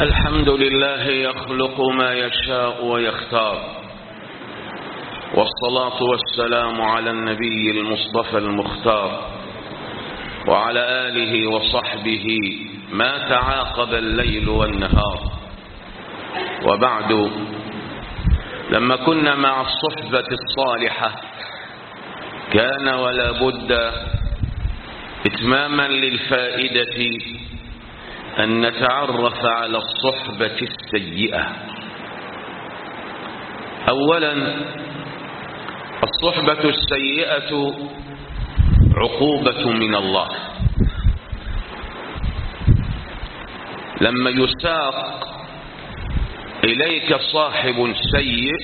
الحمد لله يخلق ما يشاء ويختار والصلاة والسلام على النبي المصطفى المختار وعلى آله وصحبه ما تعاقب الليل والنهار وبعد لما كنا مع الصحبة الصالحة كان ولا بد إتماما للفائدة أن نتعرف على الصحبة السيئة أولا الصحبة السيئة عقوبة من الله لما يساق إليك صاحب سيء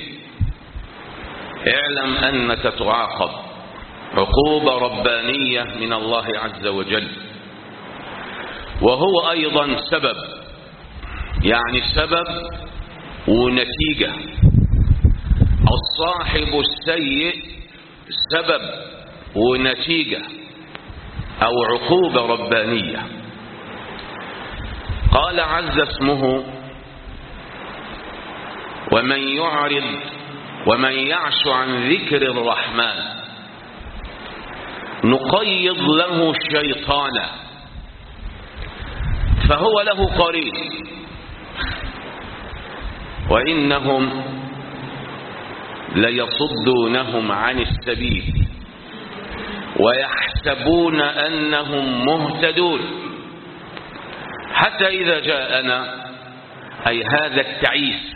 اعلم أنك تعاقب عقوبة ربانية من الله عز وجل وهو أيضا سبب يعني سبب ونتيجة الصاحب السيء سبب ونتيجة أو عقوبة ربانية قال عز اسمه ومن يعرض ومن يعش عن ذكر الرحمن نقيض له شيطانا فهو له قريب وإنهم ليصدونهم عن السبيل ويحسبون أنهم مهتدون حتى إذا جاءنا أي هذا التعيس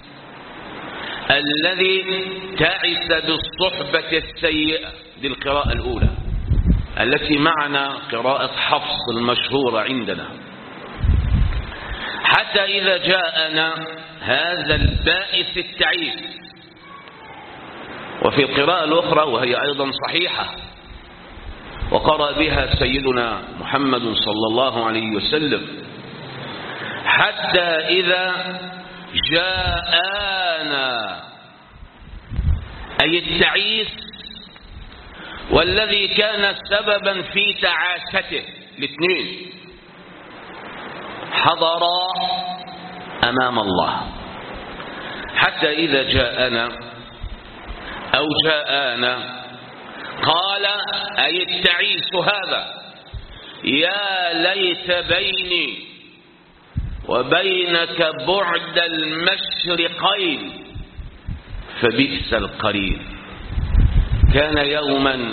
الذي تعس بالصحبة السيئة دي القراءة الأولى التي معنا قراءة حفص المشهورة عندنا حتى إذا جاءنا هذا البائس التعيس وفي القراءة الأخرى وهي أيضا صحيحة وقرأ بها سيدنا محمد صلى الله عليه وسلم حتى إذا جاءنا أي التعيس والذي كان سببا في تعاسته الاثنين حضرا أمام الله حتى إذا جاءنا أو جاءنا قال أي التعيس هذا يا ليت بيني وبينك بعد المشرقين فبئس القرين كان يوما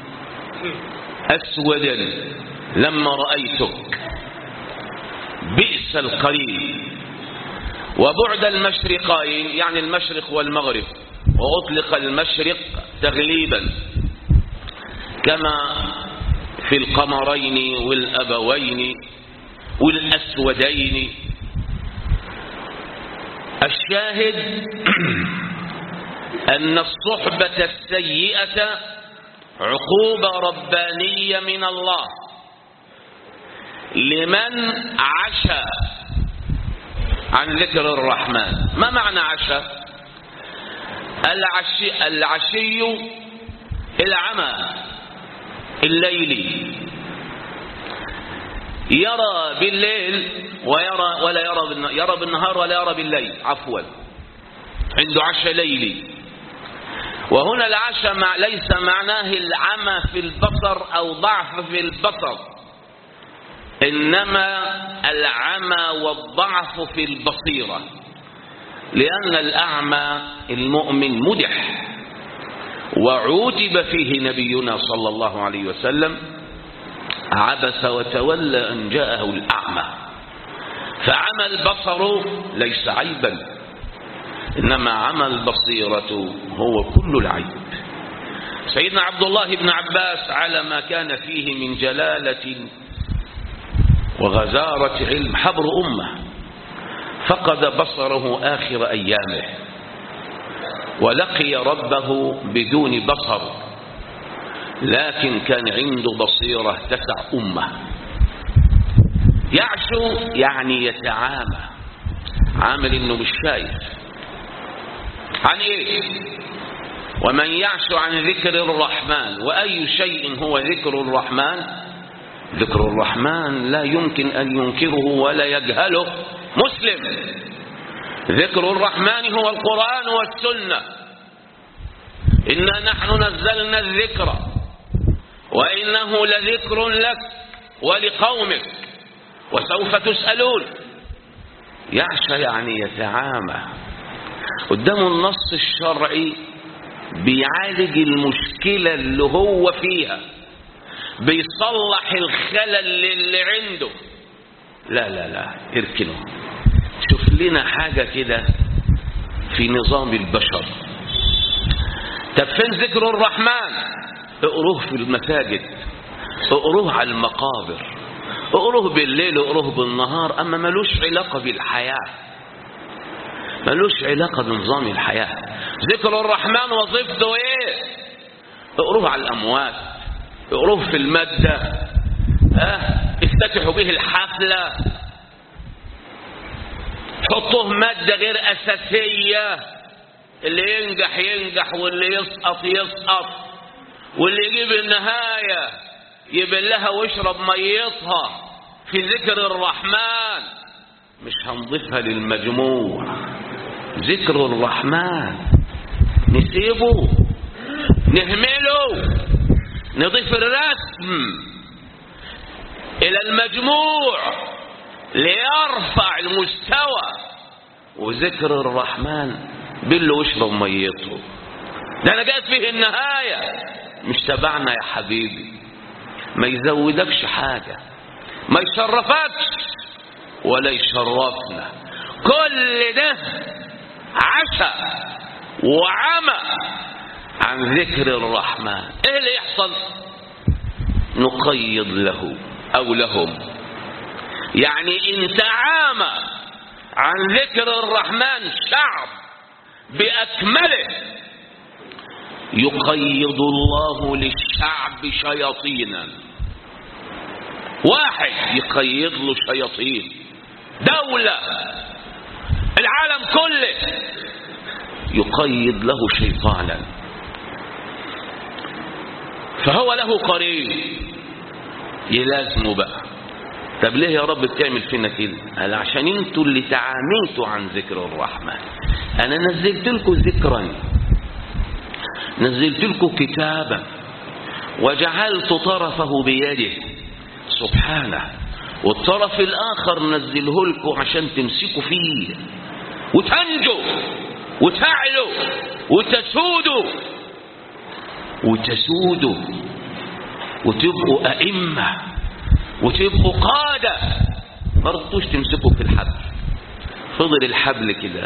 أسودا لما رأيتك بئس القرين وبعد المشرقين يعني المشرق والمغرب وأطلق المشرق تغليبا كما في القمرين والأبوين والأسودين الشاهد أن الصحبة السيئة عقوبة ربانية من الله لمن عشى عن ذكر الرحمن ما معنى عشى العشي, العشي العمى الليلي يرى بالليل ويرى ولا يرى بالنهار يرى بالنهار ولا يرى بالليل عفوا عنده عشاء ليلي وهنا العشاء مع ليس معناه العمى في البصر أو ضعف في البصر إنما العمى والضعف في البصيرة لأن الأعمى المؤمن مدح وعوتب فيه نبينا صلى الله عليه وسلم عبس وتولى أن جاءه الأعمى فعمى البصر ليس عيبا إنما عمى البصيرة هو كل العيب سيدنا عبد الله بن عباس على ما كان فيه من جلالة وغزارة علم حبر أمة فقد بصره آخر أيامه ولقي ربه بدون بصر لكن كان عنده بصيرة تسع أمة يعشو يعني يتعامى عامل انه مش شايف عن ايه ومن يعش عن ذكر الرحمن وأي شيء هو ذكر الرحمن ذكر الرحمن لا يمكن أن ينكره ولا يجهله مسلم ذكر الرحمن هو القرآن والسنة إنا نحن نزلنا الذكر وإنه لذكر لك ولقومك وسوف تسألون يعشى يعني يتعامى قدام النص الشرعي بيعالج المشكلة اللي هو فيها بيصلح الخلل اللي عنده لا لا لا اركنه شوف لنا حاجة كده في نظام البشر طب فين ذكر الرحمن اقروه في المساجد اقروه على المقابر اقروه بالليل اقروه بالنهار اما ملوش علاقة بالحياة ملوش علاقة بنظام الحياة ذكر الرحمن وظيفته ايه اقروه على الاموات اقروه في المادة اه افتتحوا به الحفلة حطوه مادة غير اساسية اللي ينجح ينجح واللي يسقط يسقط واللي يجيب النهاية يبلها ويشرب ميتها في ذكر الرحمن مش هنضيفها للمجموع ذكر الرحمن نسيبه نهمله نضيف الرسم إلى المجموع ليرفع المستوى وذكر الرحمن بالله واشرب ميته ده انا جات فيه النهاية مش تبعنا يا حبيبي ما يزودكش حاجة ما يشرفكش ولا يشرفنا كل ده عشا وعمى عن ذكر الرحمن ايه اللي يحصل نقيض له او لهم يعني ان تعامى عن ذكر الرحمن شعب باكمله يقيض الله للشعب شياطينا واحد يقيض له شياطين دولة العالم كله يقيد له شيطانا فهو له قرين يلازمه بقى طب ليه يا رب بتعمل فينا كده قال عشان انتوا اللي تعاميتوا عن ذكر الرحمن انا نزلت لكم ذكرا نزلت لكم كتابا وجعلت طرفه بيده سبحانه والطرف الآخر نزله لكم عشان تمسكوا فيه وتنجوا وتعلوا وتسودوا وتسودوا وتبقوا أئمة وتبقوا قادة ما رضوش تمسكوا في الحبل فضل الحبل كده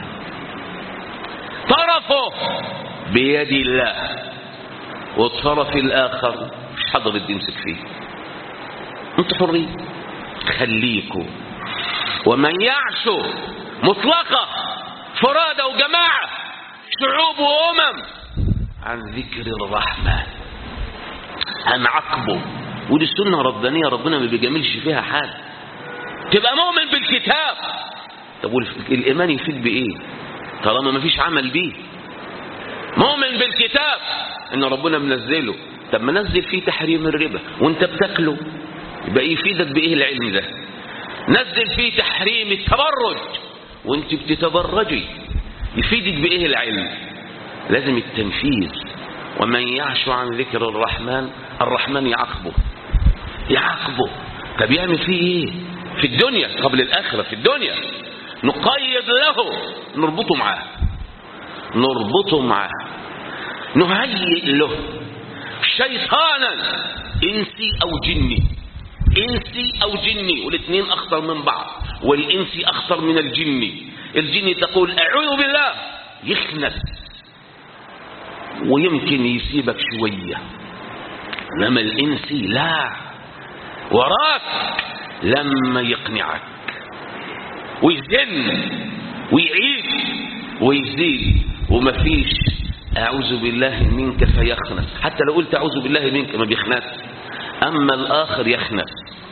طرفه بيد الله والطرف الآخر مش حضرت يمسك فيه انتوا حرين خليكوا ومن يعشو مطلقة فرادة وجماعة شعوب وأمم عن ذكر الرحمن عن عقبه ودي السنة ربانية ربنا ما بيجاملش فيها حاجة تبقى مؤمن بالكتاب طب الإيمان يفيد بإيه طالما ما فيش عمل بيه مؤمن بالكتاب إن ربنا منزله طب ما نزل فيه تحريم الربا وانت بتاكله يبقى يفيدك بإيه العلم ده نزل فيه تحريم التبرج وانت بتتبرجي يفيدك بإيه العلم لازم التنفيذ ومن يعش عن ذكر الرحمن الرحمن يعاقبه يعاقبه طب يعمل فيه ايه في الدنيا قبل الآخرة في الدنيا نقيد له نربطه معاه نربطه معاه نهيئ له شيطانا انسي او جني انسي او جني والاثنين اخطر من بعض والانسي اخطر من الجني الجني تقول اعوذ بالله يخنس ويمكن يسيبك شوية انما الانسي لا وراك لما يقنعك ويزن ويعيد ويزيد ومفيش أعوذ بالله منك فيخنس حتى لو قلت أعوذ بالله منك ما بيخنس أما الآخر يخنس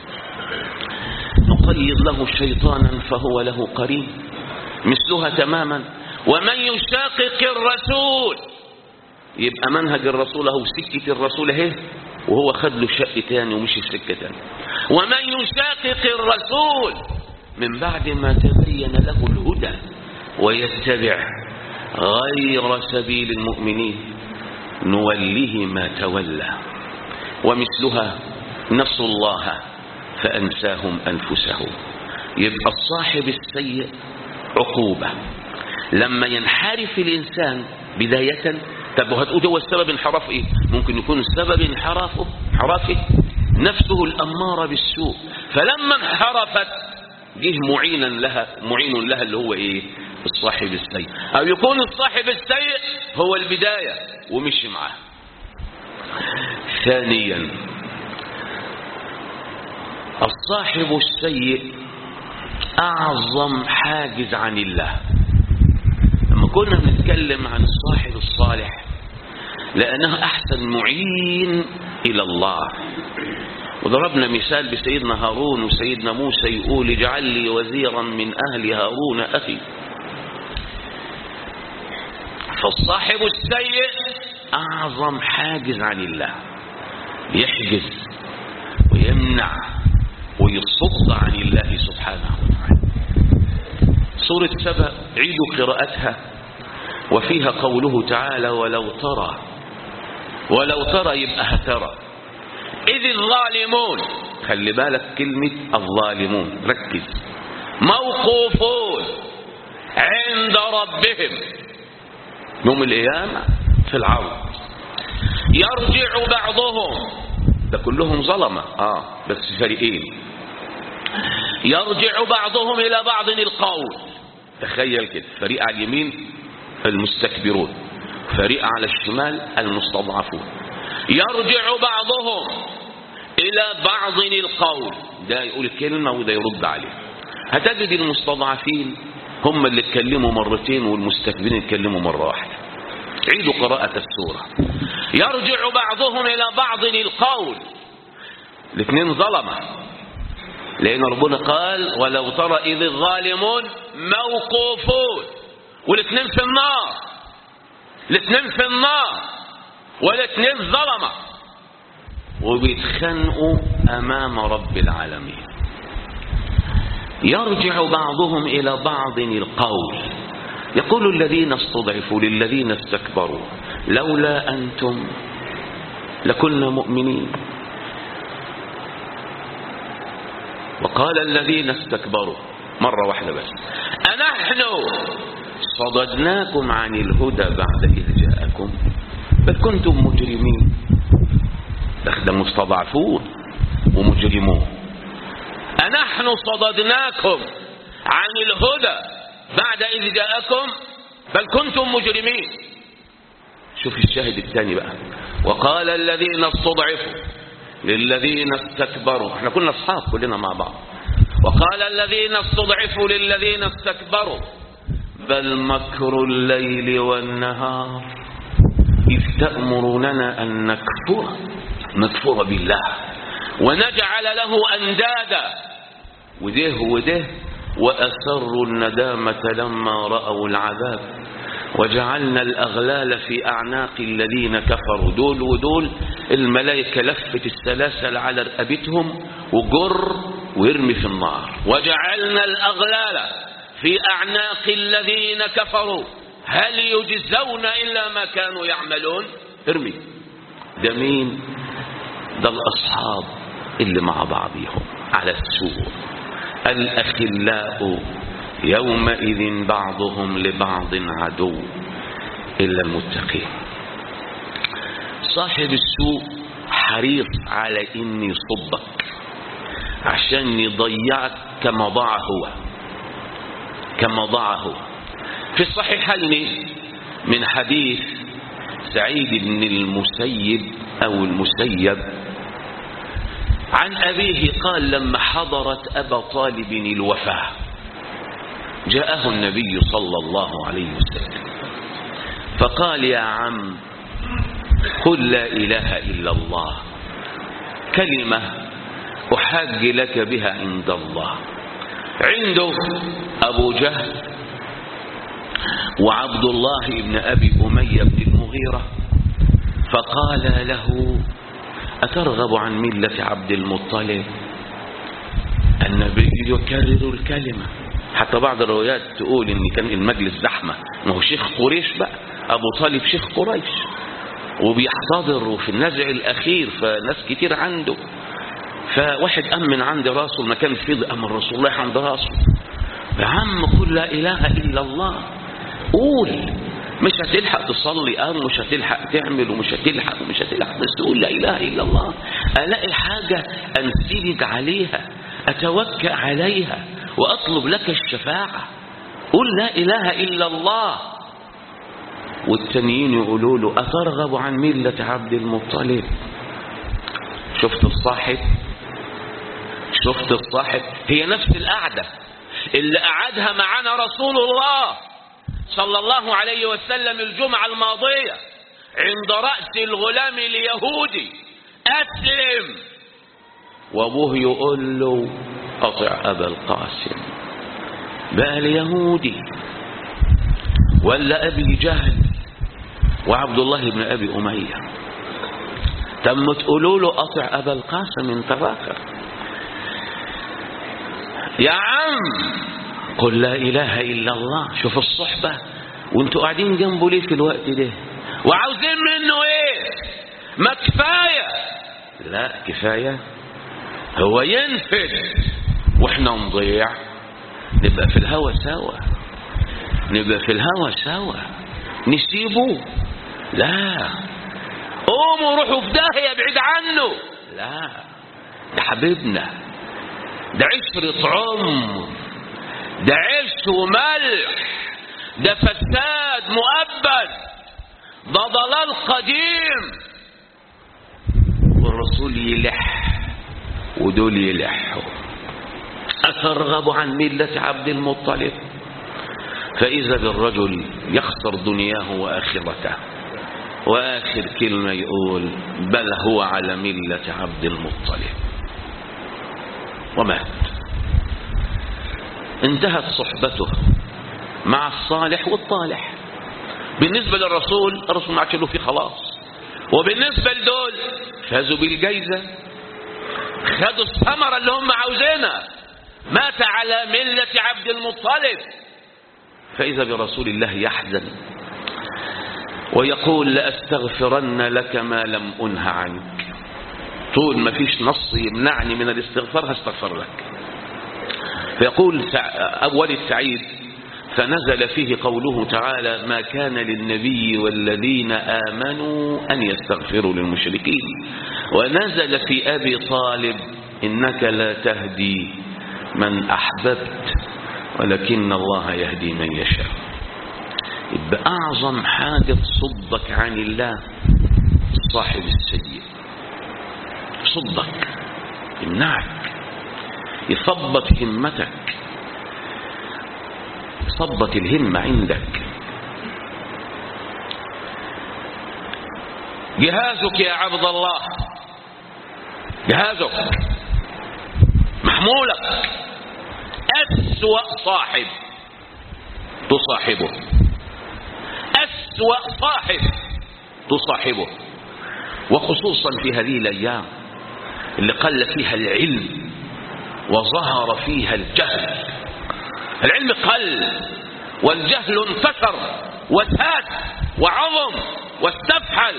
نقيض له شيطانا فهو له قرين مثلها تماما ومن يشاقق الرسول يبقى منهج الرسول اهو سكة الرسول اهي وهو خد له شق تاني ومشي في سكة تاني ومن يشاقق الرسول من بعد ما تبين له الهدى ويتبع غير سبيل المؤمنين نوله ما تولى ومثلها نسوا الله فأنساهم أنفسهم يبقى الصاحب السيء عقوبة لما ينحرف الإنسان بداية طب وهتقول هو السبب انحراف ايه ممكن يكون السبب انحرافه انحرافه نفسه الأمارة بالسوء فلما انحرفت جه معينا لها معين لها اللي هو ايه الصاحب السيء او يكون الصاحب السيء هو البداية ومشي معاه ثانيا الصاحب السيء أعظم حاجز عن الله لما كنا بنتكلم عن الصاحب الصالح لأنه أحسن معين إلى الله وضربنا مثال بسيدنا هارون وسيدنا موسى يقول اجعل لي وزيرا من أهل هارون أخي فالصاحب السيء أعظم حاجز عن الله يحجز ويمنع ويصد عن الله سبحانه وتعالى سورة سبأ عيدوا قراءتها وفيها قوله تعالى ولو ترى ولو ترى يبقى هترى إذ الظالمون خلي بالك كلمة الظالمون ركز موقوفون عند ربهم يوم القيامة في العرض يرجع بعضهم ده كلهم ظلمة آه بس فريقين يرجع بعضهم إلى بعض القول تخيل كده فريق على اليمين المستكبرون فريق على الشمال المستضعفون يرجع بعضهم إلى بعض القول ده يقول كلمة وده يرد عليه هتجد المستضعفين هم اللي اتكلموا مرتين والمستكبرين اتكلموا مرة واحدة عيدوا قراءة السورة يرجع بعضهم إلى بعض القول الاثنين ظلمة لأن ربنا قال ولو ترى إذ الظالمون موقوفون والاثنين في النار الاثنين في النار والاثنين ظلمة وبيتخانقوا أمام رب العالمين يرجع بعضهم إلى بعض القول يقول الذين استضعفوا للذين استكبروا لولا أنتم لكنا مؤمنين وقال الذين استكبروا مرة واحدة بس أنحن صددناكم عن الهدى بعد إذ جاءكم بل كنتم مجرمين ده مستضعفون ومجرمون أنحن صددناكم عن الهدى بعد إذ جاءكم بل كنتم مجرمين شوف الشاهد الثاني بقى وقال الذين استضعفوا للذين استكبروا احنا كنا اصحاب كلنا مع بعض وقال الذين استضعفوا للذين استكبروا بل مكر الليل والنهار إذ تأمروننا أن نكفر نكفر بالله ونجعل له أندادا وده وده وأسروا الندامة لما رأوا العذاب وجعلنا الأغلال في أعناق الذين كفروا دول ودول الملائكة لفت السلاسل على رقبتهم وجر ويرمي في النار وجعلنا الأغلال في أعناق الذين كفروا هل يجزون إلا ما كانوا يعملون ارمي ده مين ده الأصحاب اللي مع بعضهم على السوء الأخلاء يومئذ بعضهم لبعض عدو إلا المتقين صاحب السوء حريص على إن يصبك عشان يضيعك كما ضاع هو كما ضاع هو في الصحيحين من حديث سعيد بن المسيب أو المسيب عن أبيه قال لما حضرت أبا طالب الوفاة جاءه النبي صلى الله عليه وسلم فقال يا عم قل لا إله إلا الله كلمة أحاج لك بها عند الله عنده أبو جهل وعبد الله بن أبي أمية بن المغيرة فقال له أترغب عن ملة عبد المطلب النبي يكرر الكلمة حتى بعض الروايات تقول ان كان المجلس زحمة ما هو شيخ قريش بقى ابو طالب شيخ قريش وبيحتضر في النزع الاخير فناس كتير عنده فواحد قام من عند راسه المكان فيه قام الرسول الله عند راسه يا عم قل لا اله الا الله قول مش هتلحق تصلي اه مش هتلحق تعمل ومش هتلحق ومش هتلحق بس تقول لا اله الا الله الاقي حاجه انسند عليها اتوكل عليها واطلب لك الشفاعه قل لا اله الا الله والتانيين يقولوا له اترغب عن مله عبد المطلب شفت الصاحب شفت الصاحب هي نفس القعده اللي قعدها معانا رسول الله صلى الله عليه وسلم الجمعة الماضية عند رأس الغلام اليهودي أسلم وأبوه يقول له قطع أبا القاسم بقى اليهودي ولا أبي جهل وعبد الله بن أبي أمية تم تقولوا له قطع أبا القاسم انت راخر يا عم قل لا إله إلا الله شوف الصحبة وانتوا قاعدين جنبه ليه في الوقت ده وعاوزين منه ايه ما كفاية لا كفاية هو ينفد واحنا نضيع نبقى في الهوى سوا نبقى في الهوى سوا نسيبه لا قوموا روحوا في داهية بعيد عنه لا ده حبيبنا ده عشرة عمر ده عيش وملح ده فساد مؤبد ده ضلال قديم والرسول يلح ودول يلحوا أترغب عن ملة عبد المطلب فإذا بالرجل يخسر دنياه وآخرته وآخر كلمة يقول بل هو على ملة عبد المطلب ومات انتهت صحبته مع الصالح والطالح بالنسبة للرسول الرسول ما عادش له فيه خلاص وبالنسبة لدول فازوا بالجايزة خدوا الثمرة اللي هم عاوزينها مات على ملة عبد المطلب فإذا برسول الله يحزن ويقول لأستغفرن لك ما لم أنه عنك طول ما فيش نص يمنعني من الاستغفار هستغفر لك فيقول أول السعيد فنزل فيه قوله تعالى ما كان للنبي والذين آمنوا أن يستغفروا للمشركين ونزل في أبي طالب إنك لا تهدي من أحببت ولكن الله يهدي من يشاء يبقى أعظم حاجة تصدك عن الله صاحب السيء صدك يمنعك يثبط همتك يثبط الهمة عندك جهازك يا عبد الله جهازك محمولك أسوأ صاحب تصاحبه أسوأ صاحب تصاحبه وخصوصا في هذه الأيام اللي قل فيها العلم وظهر فيها الجهل العلم قل والجهل انتشر وساد وعظم واستفحل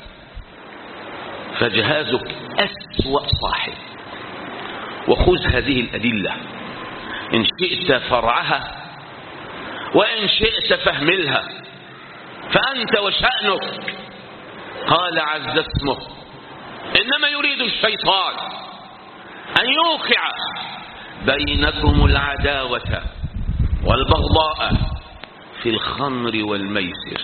فجهازك أسوأ صاحب وخذ هذه الأدلة إن شئت فرعها وإن شئت فهملها فأنت وشأنك قال عز اسمه إنما يريد الشيطان أن يوقع بينكم العداوة والبغضاء في الخمر والميسر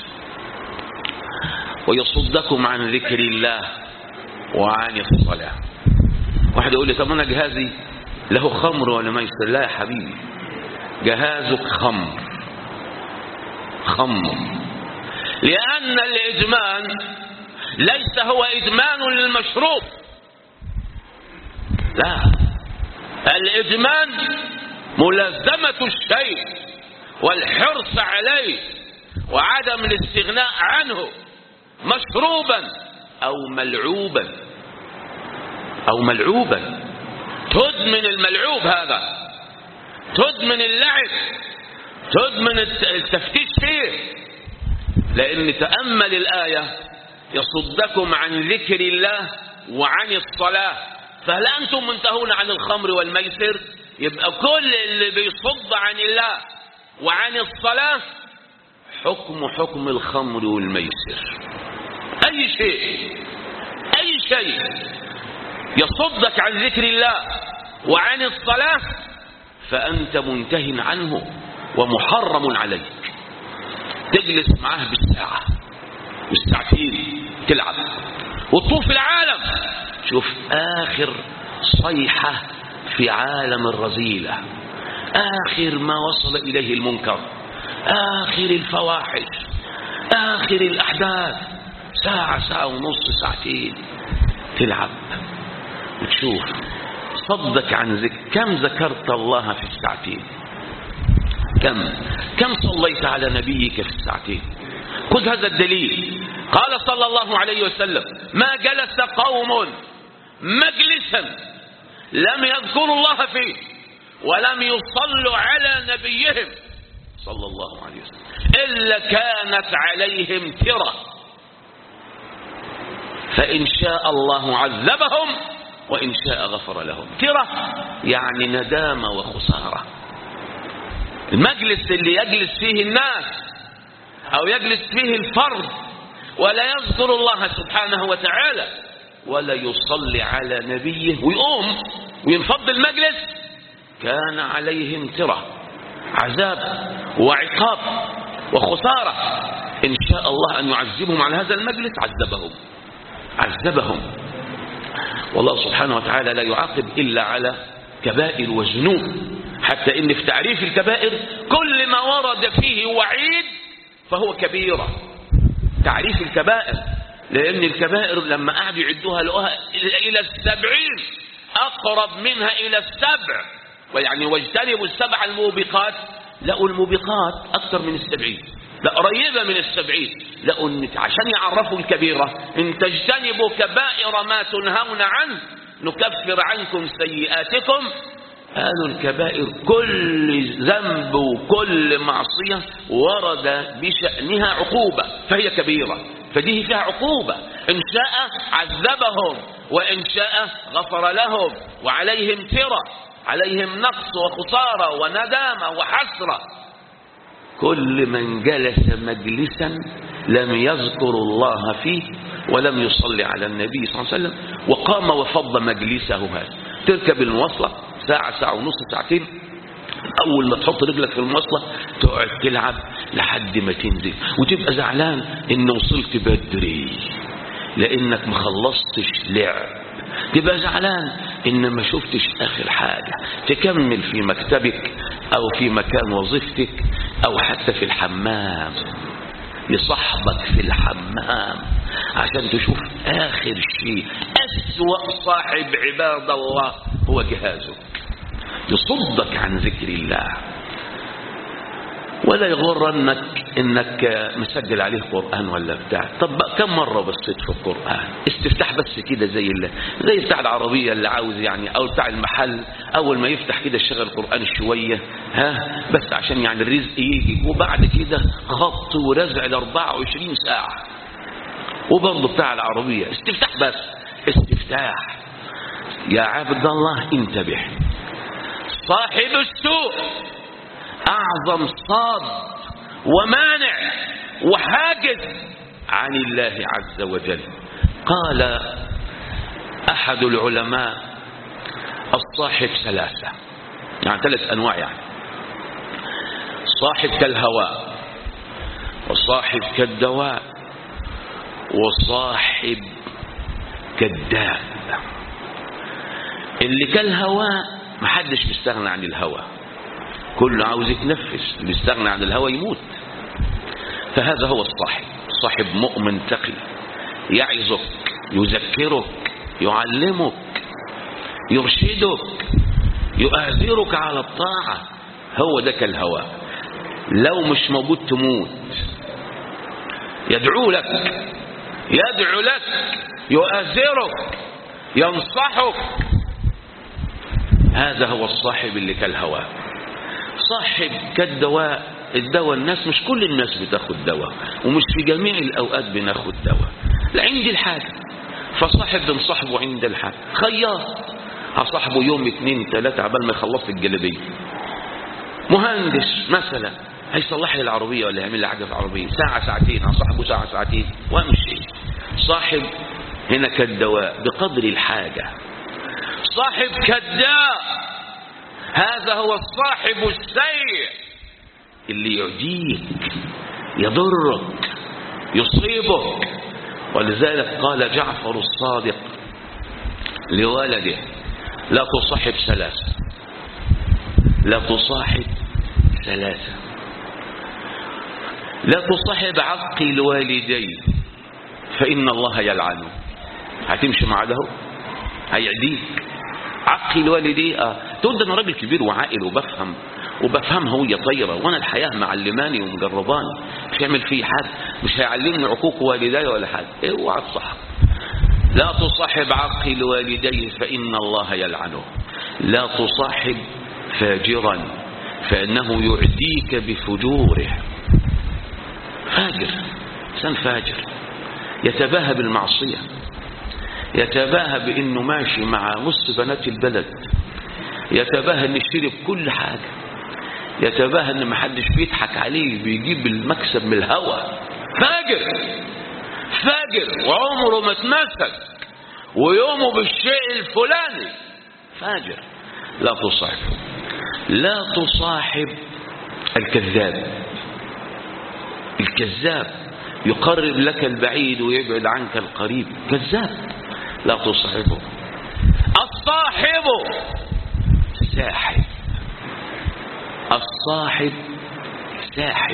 ويصدكم عن ذكر الله وعن الصلاة واحد يقول لي طب أنا جهازي له خمر ولا ميسر لا يا حبيبي جهازك خمر خمر لأن الإدمان ليس هو إدمان للمشروب لا الإدمان ملازمة الشيء والحرص عليه وعدم الاستغناء عنه مشروبا أو ملعوبا أو ملعوبا تدمن الملعوب هذا تدمن اللعب تدمن التفتيش فيه لأن تأمل الآية يصدكم عن ذكر الله وعن الصلاة فهل أنتم منتهون عن الخمر والميسر يبقى كل اللي بيصد عن الله وعن الصلاة حكم حكم الخمر والميسر أي شيء أي شيء يصدك عن ذكر الله وعن الصلاة فأنت منته عنه ومحرم عليك تجلس معاه بالساعة بالساعتين تلعب وتطوف العالم شوف آخر صيحة في عالم الرذيلة آخر ما وصل إليه المنكر آخر الفواحش آخر الأحداث ساعة ساعة ونص ساعتين تلعب وتشوف صدك عن ذكر كم ذكرت الله في الساعتين كم كم صليت على نبيك في الساعتين خذ هذا الدليل قال صلى الله عليه وسلم ما جلس قوم مجلسا لم يذكروا الله فيه ولم يصلوا على نبيهم صلى الله عليه وسلم إلا كانت عليهم ترى فإن شاء الله عذبهم وإن شاء غفر لهم ترى يعني ندامة وخسارة المجلس اللي يجلس فيه الناس أو يجلس فيه الفرد ولا يذكر الله سبحانه وتعالى ولا يصلي على نبيه ويقوم وينفض المجلس كان عليهم ترى عذاب وعقاب وخسارة إن شاء الله أن يعذبهم على هذا المجلس عذبهم عذبهم والله سبحانه وتعالى لا يعاقب إلا على كبائر وذنوب حتى إن في تعريف الكبائر كل ما ورد فيه وعيد فهو كبيرة تعريف الكبائر لأن الكبائر لما قعدوا يعدوها لقوها إلى السبعين أقرب منها إلى السبع ويعني واجتنبوا السبع الموبقات لقوا الموبقات أكثر من السبعين لا قريبة من السبعين لقوا إن عشان يعرفوا الكبيرة إن تجتنبوا كبائر ما تنهون عنه نكفر عنكم سيئاتكم قالوا الكبائر كل ذنب وكل معصية ورد بشأنها عقوبة فهي كبيرة فدي فيها عقوبة إن شاء عذبهم وإن شاء غفر لهم وعليهم ترى عليهم نقص وخسارة وندامة وحسرة كل من جلس مجلسا لم يذكر الله فيه ولم يصلي على النبي صلى الله عليه وسلم وقام وفض مجلسه هذا تركب المواصلة ساعة ساعة ونص ساعتين أول ما تحط رجلك في المواصلة تقعد تلعب لحد ما تنزل وتبقى زعلان إن وصلت بدري لأنك ما خلصتش لعب تبقى زعلان إن ما شفتش آخر حاجة تكمل في مكتبك أو في مكان وظيفتك أو حتى في الحمام لصاحبك في الحمام عشان تشوف آخر شيء أسوأ صاحب عباد الله هو جهازك يصدك عن ذكر الله ولا يغرنك انك مسجل عليه قرآن ولا بتاع طب بقى كم مرة بصيت في القرآن استفتح بس كده زي ال... زي بتاع العربية اللي عاوز يعني او بتاع المحل اول ما يفتح كده يشغل القرآن شوية ها بس عشان يعني الرزق يجي وبعد كده خط ورزع ل 24 ساعة وبرضه بتاع العربية استفتح بس استفتاح يا عبد الله انتبه صاحب السوء أعظم صاد ومانع وحاجز عن الله عز وجل قال أحد العلماء الصاحب ثلاثة يعني ثلاث أنواع يعني صاحب كالهواء وصاحب كالدواء وصاحب كالداء اللي كالهواء محدش بيستغنى عن الهواء كله عاوز يتنفس اللي يستغنى عن الهوى يموت فهذا هو الصاحب صاحب مؤمن تقي يعظك يذكرك يعلمك يرشدك يؤهزرك على الطاعة هو ده كالهوى لو مش موجود تموت يدعو لك يدعو لك يؤهزرك ينصحك هذا هو الصاحب اللي كالهواء صاحب كالدواء الدواء الناس مش كل الناس بتاخد دواء ومش في جميع الأوقات بناخد دواء لا عندي الحاجة فصاحب بنصاحبه عند الحاجة خياط هصاحبه يوم اتنين تلاتة عبال ما يخلص الجلابية مهندس مثلا هيصلح لي العربية ولا يعمل لي حاجة في العربية ساعة ساعتين هصاحبه ساعة ساعتين وامشي صاحب هنا كالدواء بقدر الحاجة صاحب كالداء هذا هو الصاحب السيء اللي يعديك يضرك يصيبك ولذلك قال جعفر الصادق لولده لا تصاحب ثلاثة لا تصاحب ثلاثة لا تصاحب عق الوالدين فإن الله يلعنه هتمشي مع ده هيعديك عق الوالدين اه تقول ده انا راجل كبير وعاقل وبفهم وبفهمها وهي طايره وانا الحياه معلماني ومجرباني مش هيعمل فيه حاجه مش هيعلمني عقوق والدي ولا حاجه اوعى تصاحب لا تصاحب عق الوالدين فان الله يلعنه لا تصاحب فاجرا فانه يعديك بفجوره فاجر انسان فاجر يتباهى بالمعصيه يتباهى بانه ماشي مع نص بنات البلد يتباهى ان يشتري بكل حاجه يتباهى ان محدش بيضحك عليه بيجيب المكسب من الهوى فاجر فاجر وعمره ما اتمسك ويومه بالشيء الفلاني فاجر لا تصاحب لا تصاحب الكذاب الكذاب يقرب لك البعيد ويبعد عنك القريب كذاب لا تصاحبه الصاحب ساحب الصاحب ساحب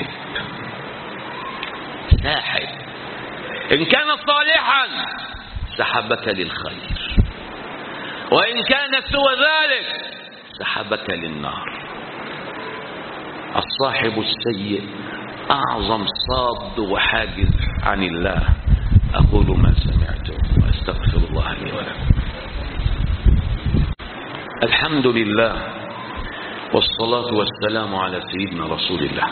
ساحب إن كان صالحا سحبك للخير وإن كان سوى ذلك سحبك للنار الصاحب السيء أعظم صاد وحاجز عن الله أقول ما سمعت وأستغفر الله لي ولكم الحمد لله والصلاة والسلام على سيدنا رسول الله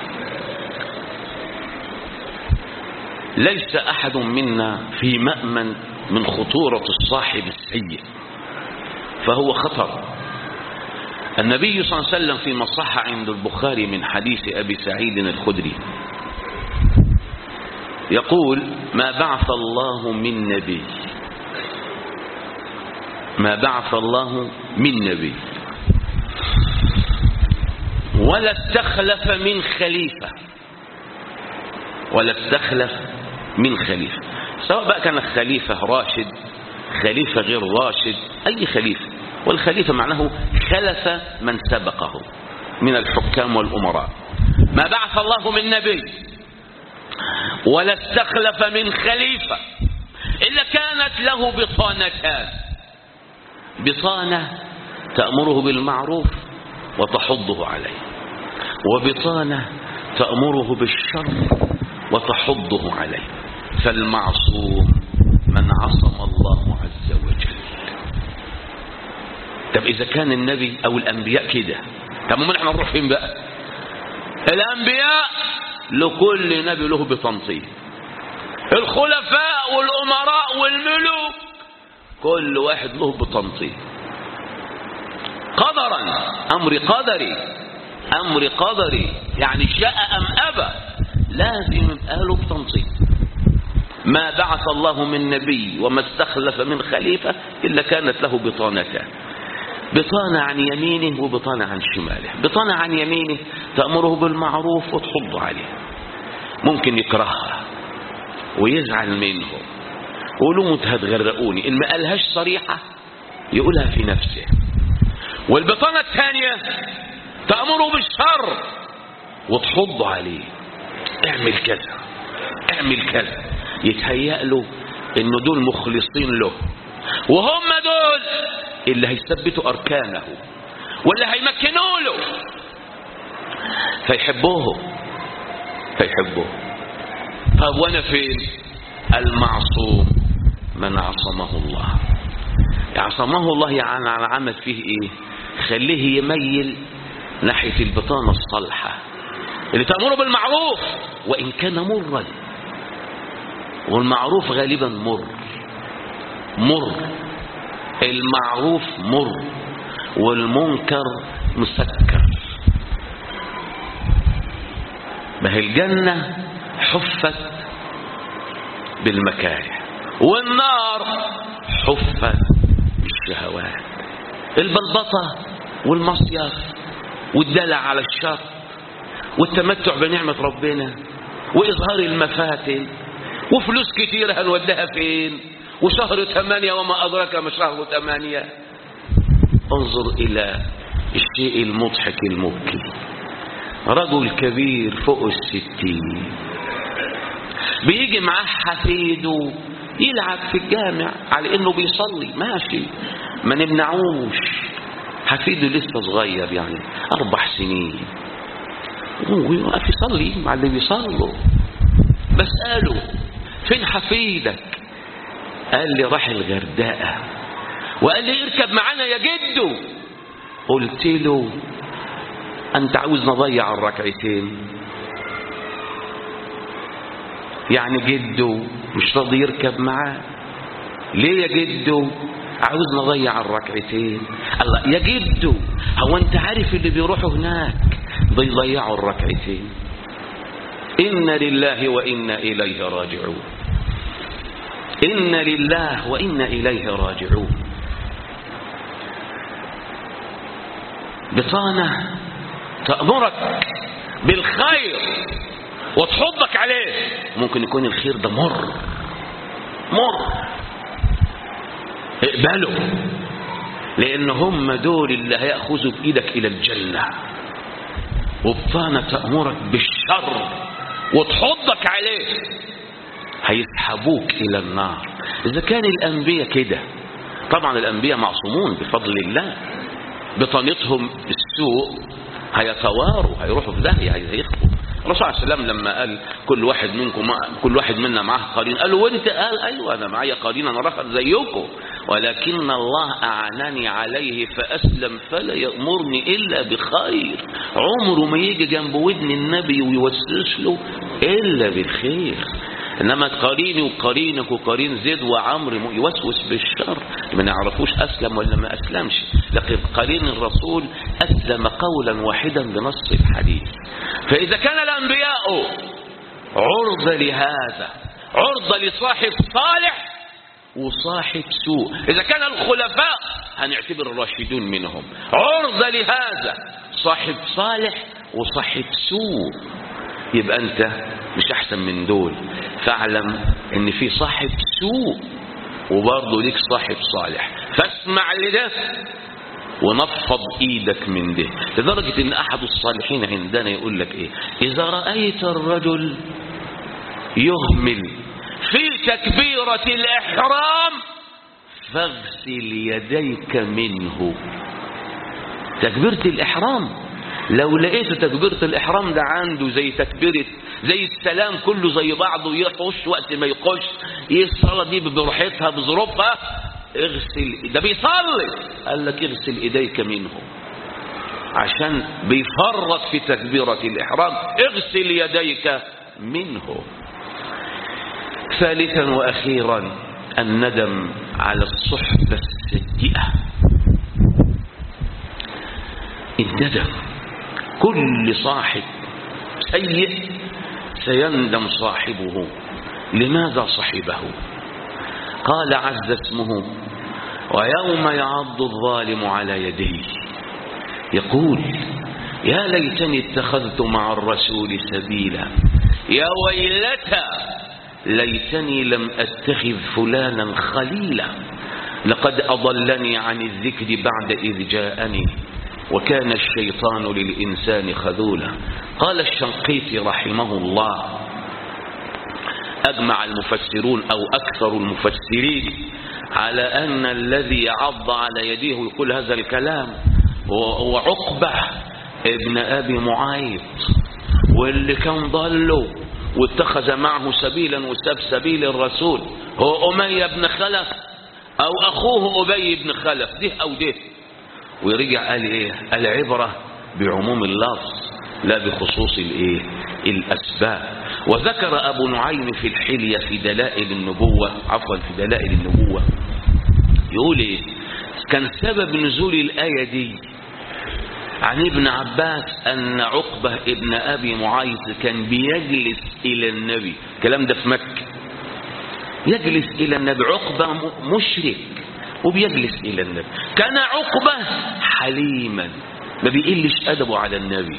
ليس أحد منا في مأمن من خطورة الصاحب السيء فهو خطر النبي صلى الله عليه وسلم فيما صح عند البخاري من حديث أبي سعيد الخدري يقول ما بعث الله من نبي ما بعث الله من نبي ولا استخلف من خليفة ولا استخلف من خليفة سواء بقى كان خليفة راشد خليفة غير راشد أي خليفة والخليفة معناه خلف من سبقه من الحكام والأمراء ما بعث الله من نبي ولا استخلف من خليفة إلا كانت له بطانتان بطانة تأمره بالمعروف وتحضه عليه وبطانة تأمره بالشر وتحضه عليه فالمعصوم من عصم الله عز وجل طب إذا كان النبي أو الأنبياء كده طب ما احنا نروح فين بقى الأنبياء لكل نبي له بطنطين الخلفاء والأمراء والملوك كل واحد له بطنطين قدرا أمر قدري أمر قدري يعني شاء أم أبى لازم يبقى له بتنصيب ما بعث الله من نبي وما استخلف من خليفة إلا كانت له بطانتان بطانة عن يمينه وبطانة عن شماله بطانة عن يمينه تأمره بالمعروف وتحض عليه ممكن يكرهها ويزعل منه قولوا انت هتغرقوني إن ما قالهاش صريحة يقولها في نفسه والبطانة الثانية تأمره بالشر وتحض عليه اعمل كذا اعمل كذا يتهيأ له ان دول مخلصين له وهم دول اللي هيثبتوا اركانه واللي هيمكنوا له فيحبوه فيحبوه طب وانا فين المعصوم من عصمه الله عصمه الله يعني عمل فيه ايه خليه يميل ناحية البطانة الصالحة اللي تأمره بالمعروف وإن كان مرا والمعروف غالبا مر مر المعروف مر والمنكر مسكر ما هي الجنة حفت بالمكاره والنار حفت بالشهوات البلبطة والمصيف والدلع على الشط والتمتع بنعمة ربنا وإظهار المفاتن وفلوس كتيرة هنوديها فين وشهر ثمانية وما أدرك ما شهر ثمانية انظر إلى الشيء المضحك المبكي رجل كبير فوق الستين بيجي معاه حفيده يلعب في الجامع على انه بيصلي ماشي ما نمنعوش حفيده لسه صغير يعني اربع سنين ويقف يصلي مع اللي بيصلوا بسأله فين حفيدك قال لي راح الغردقة وقال لي اركب معانا يا جدو قلت له انت عاوز نضيع الركعتين يعني جده مش راضي يركب معاه ليه يا جده عاوز نضيع الركعتين الله يا جده هو انت عارف اللي بيروحوا هناك بيضيعوا الركعتين إن لله وإنا إليه راجعون إن لله وإنا إليه راجعون بطانة تأمرك بالخير وتحضك عليه ممكن يكون الخير ده مر مر اقبله لأن هم دول اللي هيأخذوا بإيدك إلى الجنة وبطانة تأمرك بالشر وتحضك عليه هيسحبوك إلى النار إذا كان الأنبياء كده طبعا الأنبياء معصومون بفضل الله بطانتهم السوء هيتواروا هيروحوا في داهية هيخفوا الرسول عليه السلام لما قال كل واحد منكم كل واحد منا معاه قرين قال له وانت قال ايوه انا معايا قرين انا رخص زيكم ولكن الله اعانني عليه فاسلم فلا يامرني الا بخير عمره ما يجي جنب ودن النبي ويوسوس له الا بالخير انما قريني وقرينك وقرين زيد وعمرو يوسوس بالشر ما نعرفوش اسلم ولا ما اسلمش لكن قرين الرسول اسلم قولا واحدا بنص الحديث فاذا كان الانبياء عرضه لهذا عرضه لصاحب صالح وصاحب سوء اذا كان الخلفاء هنعتبر الراشدون منهم عرضه لهذا صاحب صالح وصاحب سوء يبقى انت مش احسن من دول فاعلم ان في صاحب سوء وبرضه ليك صاحب صالح فاسمع لده ونفض ايدك من ده لدرجة ان احد الصالحين عندنا يقول لك ايه اذا رأيت الرجل يهمل في تكبيرة الاحرام فاغسل يديك منه تكبيرة الاحرام لو لقيت تكبيرة الإحرام ده عنده زي تكبيرة زي السلام كله زي بعضه يخش وقت ما يخش ايه الصلاة دي براحتها بظروفها اغسل ده بيصلي قال لك اغسل ايديك منه عشان بيفرط في تكبيرة الإحرام اغسل يديك منه ثالثا وأخيرا الندم على الصحبة السيئة الندم كل صاحب سيء سيندم صاحبه لماذا صحبه قال عز اسمه ويوم يعض الظالم على يديه يقول يا ليتني اتخذت مع الرسول سبيلا يا ويلتى ليتني لم اتخذ فلانا خليلا لقد اضلني عن الذكر بعد اذ جاءني وكان الشيطان للإنسان خذولا قال الشنقيطي رحمه الله أجمع المفسرون أو أكثر المفسرين على أن الذي يعض على يديه ويقول هذا الكلام هو عقبة ابن أبي معيط واللي كان ضله واتخذ معه سبيلا وساب سبيل الرسول هو أمية بن خلف أو أخوه أبي بن خلف ده أو ده ورجع قال ايه العبرة بعموم اللفظ لا بخصوص الايه الاسباب وذكر ابو نعيم في الحلية في دلائل النبوة عفوا في دلائل النبوة يقول ايه كان سبب نزول الآية دي عن ابن عباس أن عقبة ابن أبي معيط كان بيجلس إلى النبي الكلام ده في مكة يجلس إلى النبي عقبة مشرك وبيجلس إلى النبي كان عقبة حليما ما بيقلش أدبه على النبي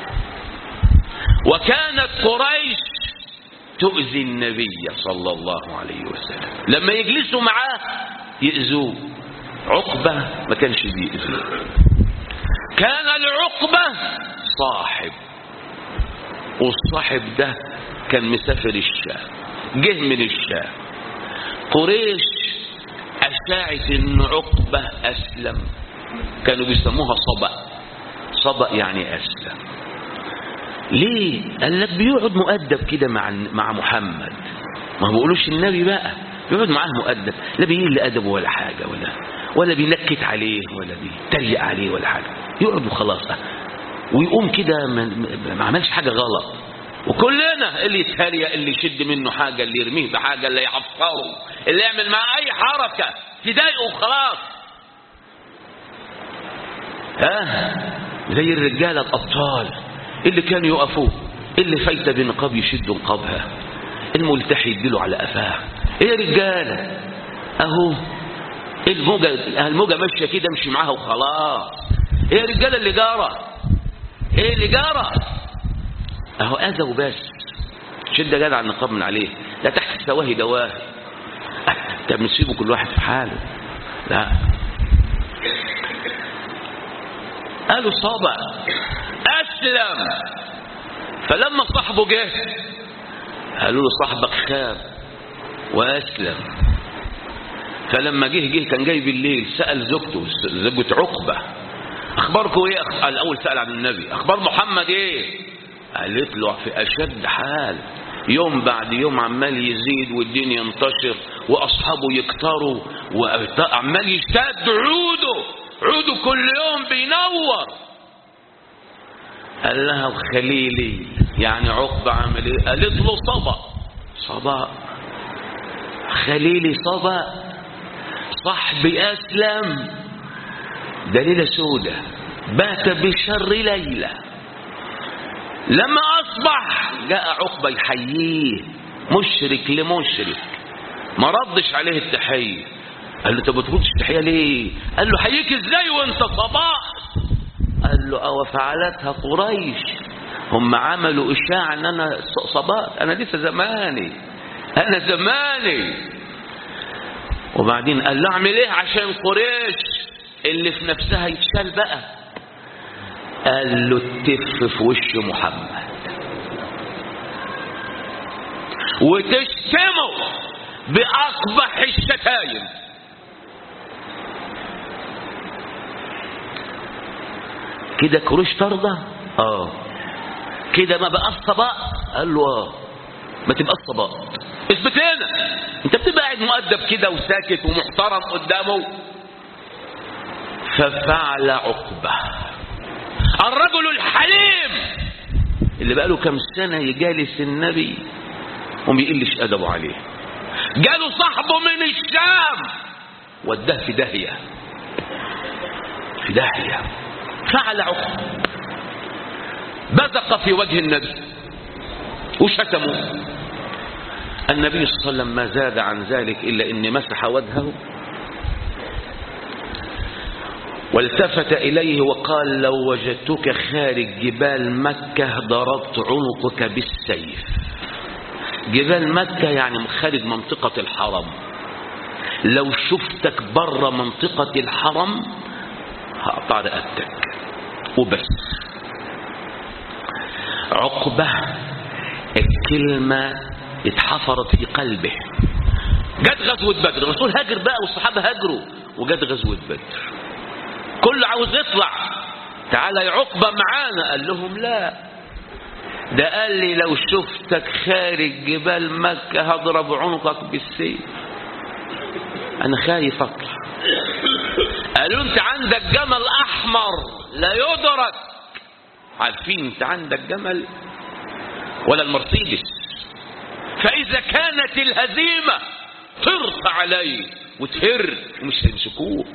وكانت قريش تؤذي النبي صلى الله عليه وسلم لما يجلسوا معاه يأذوه عقبة ما كانش بيأذوه كان العقبة صاحب والصاحب ده كان مسافر الشام جه من الشام قريش أشاعت ان عقبة أسلم كانوا بيسموها صبأ صبأ يعني أسلم ليه قال لك بيقعد مؤدب كده مع مع محمد ما بيقولوش النبي بقى بيقعد معاه مؤدب لا بيقل أدبه ولا حاجة ولا ولا بينكت عليه ولا بيتريق عليه ولا حاجة يقعد وخلاص ويقوم كده ما, ما عملش حاجة غلط وكلنا اللي يتهريق اللي يشد منه حاجة اللي يرميه بحاجة اللي يعفره اللي يعمل معاه أي حركة تضايقه وخلاص ها زي الرجالة الأبطال اللي كانوا يقفوا اللي فايته بنقاب يشدوا نقابها الملتحي يديله على قفاه ايه يا رجاله اهو الموجة الموجة ماشية كده امشي معاها وخلاص ايه يا رجاله اللي جارة ايه اللي جارة اهو اذى وبس شد جدع النقاب من عليه لا تحت السواهي دواهي طب نسيبه كل واحد في حاله لا قالوا صابع أسلم فلما صاحبه جه قالوا له صاحبك خاب وأسلم فلما جه جه كان جاي بالليل سأل زوجته زوجة عقبة أخباركم إيه قال الأول سأل عن النبي أخبار محمد إيه قالت له في أشد حال يوم بعد يوم عمال يزيد والدين ينتشر وأصحابه يكتروا وعمال يشتد عوده عوده كل يوم بينور قال لها خليلي يعني عقبة عمل ايه قالت له صبا صبا خليلي صبا صاحبي أسلم دليلة سودة بات بشر ليلة لما أصبح جاء عقبة يحييه مشرك لمشرك ما ردش عليه التحية قال له انت بتردش التحية ليه قال له حييك ازاي وانت صباح قال له أو فعلتها قريش هم عملوا إشاعة أن أنا صبات أنا لسه زماني أنا زماني وبعدين قال له أعمل إيه عشان قريش اللي في نفسها يتشال بقى قال له تف في وش محمد وتشتمه بأقبح الشتايم كده كروش ترضى اه كده ما بقى الصباء قال له اه ما تبقى الصباء اثبت لنا انت بتبقى قاعد مؤدب كده وساكت ومحترم قدامه ففعل عقبة الرجل الحليم اللي بقى له كم سنة يجالس النبي وما بيقلش أدبه عليه جاله صاحبه من الشام وداه في داهية في داهية فعل عقبة بزق في وجه النبي وشتمه النبي صلى الله عليه وسلم ما زاد عن ذلك إلا إن مسح وجهه والتفت إليه وقال لو وجدتك خارج جبال مكة ضربت عنقك بالسيف جبال مكة يعني خارج منطقة الحرم لو شفتك بره منطقة الحرم هقطع رقبتك وبس عقبة الكلمة اتحفرت في قلبه جت غزوة بدر الرسول هاجر بقى والصحابة هاجروا وجت غزوة بدر كل عاوز يطلع تعالى يا عقبة معانا قال لهم لا ده قال لي لو شفتك خارج جبال مكة هضرب عنقك بالسيف انا خايف اطلع قالوا انت عندك جمل احمر لا يدرك عارفين انت عندك جمل ولا المرسيدس فاذا كانت الهزيمة طرت عليه وتهر ومش هيمسكوك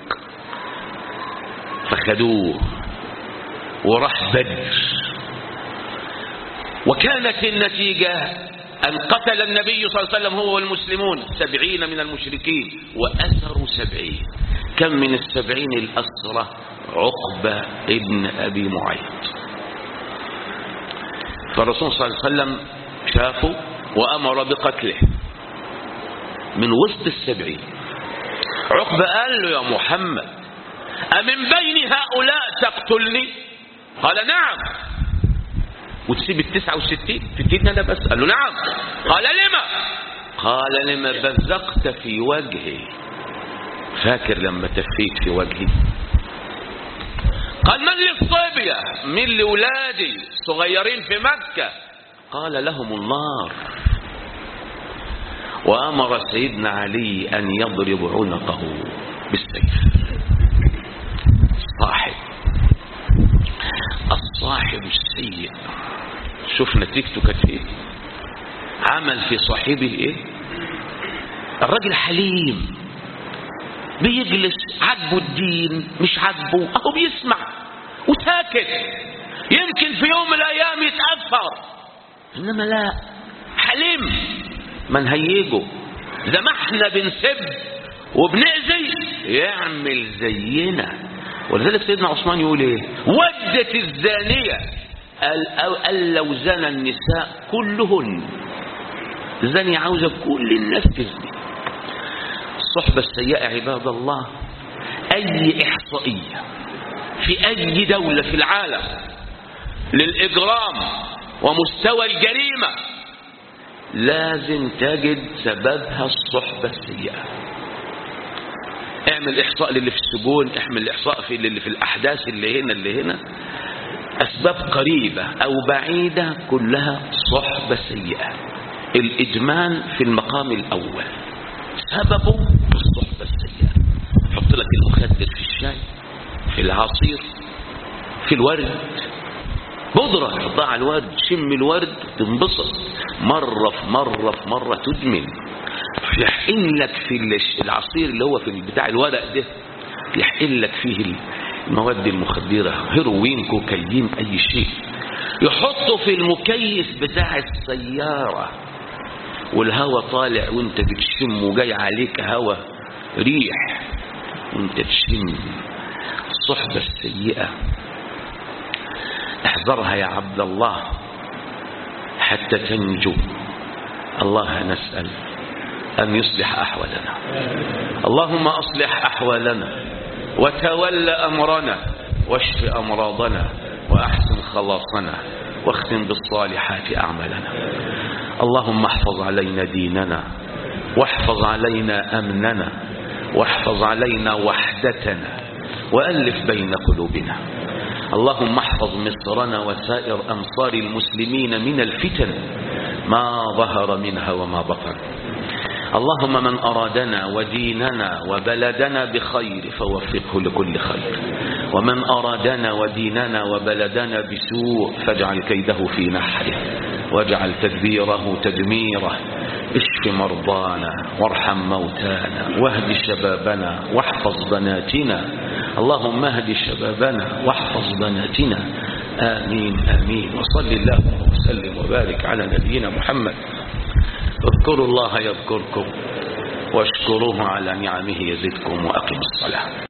فخدوه وراح بدر وكانت النتيجة أن قتل النبي صلى الله عليه وسلم هو والمسلمون سبعين من المشركين وأسروا سبعين كم من السبعين الأسرة عقبة ابن أبي معيط فالرسول صلى الله عليه وسلم شافه وأمر بقتله من وسط السبعين عقبة قال له يا محمد أمن بين هؤلاء تقتلني قال نعم وتسيب التسعة وستين تديني أنا بس قال له نعم قال لما قال لما بزقت في وجهي فاكر لما تفيت في وجهي قال من للصبية من لولادي صغيرين في مكة قال لهم النار وأمر سيدنا علي أن يضرب عنقه بالسيف الصاحب الصاحب السيء شوف نتيجته كانت ايه عمل في صاحبه ايه الراجل حليم بيجلس عاجبه الدين مش عاجبه اهو بيسمع وساكت يمكن في يوم من الايام يتاثر انما لا حليم ما نهيجه زي ما احنا بنسب وبنأذي يعمل زينا ولذلك سيدنا عثمان يقول ايه ودت الزانية قال, قال لو زنى النساء كلهن الزانية عاوزة كل الناس تزني الصحبة السيئة عباد الله أي إحصائية في أي دولة في العالم للإجرام ومستوى الجريمة لازم تجد سببها الصحبة السيئة اعمل إحصاء للي في السجون اعمل إحصاء في اللي في الأحداث اللي هنا اللي هنا أسباب قريبة أو بعيدة كلها صحبة سيئة الإدمان في المقام الأول سببه الصحبة السيئة حط لك المخدر في الشاي في العصير في الورد بودرة تحطها على الورد شم الورد تنبسط مرة في مرة في مرة تدمن يحقن لك في العصير اللي هو في بتاع الورق ده يحقن لك فيه المواد المخدرة هيروين كوكايين أي شيء يحطه في المكيف بتاع السيارة والهواء طالع وانت بتشم وجاي عليك هواء ريح وانت تشم الصحبة السيئة احذرها يا عبد الله حتى تنجو الله نسأل أن يصلح أحوالنا اللهم أصلح أحوالنا وتول أمرنا واشف أمراضنا وأحسن خلاصنا واختم بالصالحات أعمالنا اللهم احفظ علينا ديننا واحفظ علينا أمننا واحفظ علينا وحدتنا وألف بين قلوبنا اللهم احفظ مصرنا وسائر أمصار المسلمين من الفتن ما ظهر منها وما بطن اللهم من أرادنا وديننا وبلدنا بخير فوفقه لكل خير ومن أرادنا وديننا وبلدنا بسوء فاجعل كيده في نحره واجعل تدبيره تدميره اشف مرضانا وارحم موتانا واهد شبابنا واحفظ بناتنا اللهم اهد شبابنا واحفظ بناتنا آمين آمين وصل اللهم وسلم وبارك على نبينا محمد اذكروا الله يذكركم واشكروه على نعمه يزدكم وأقم الصلاة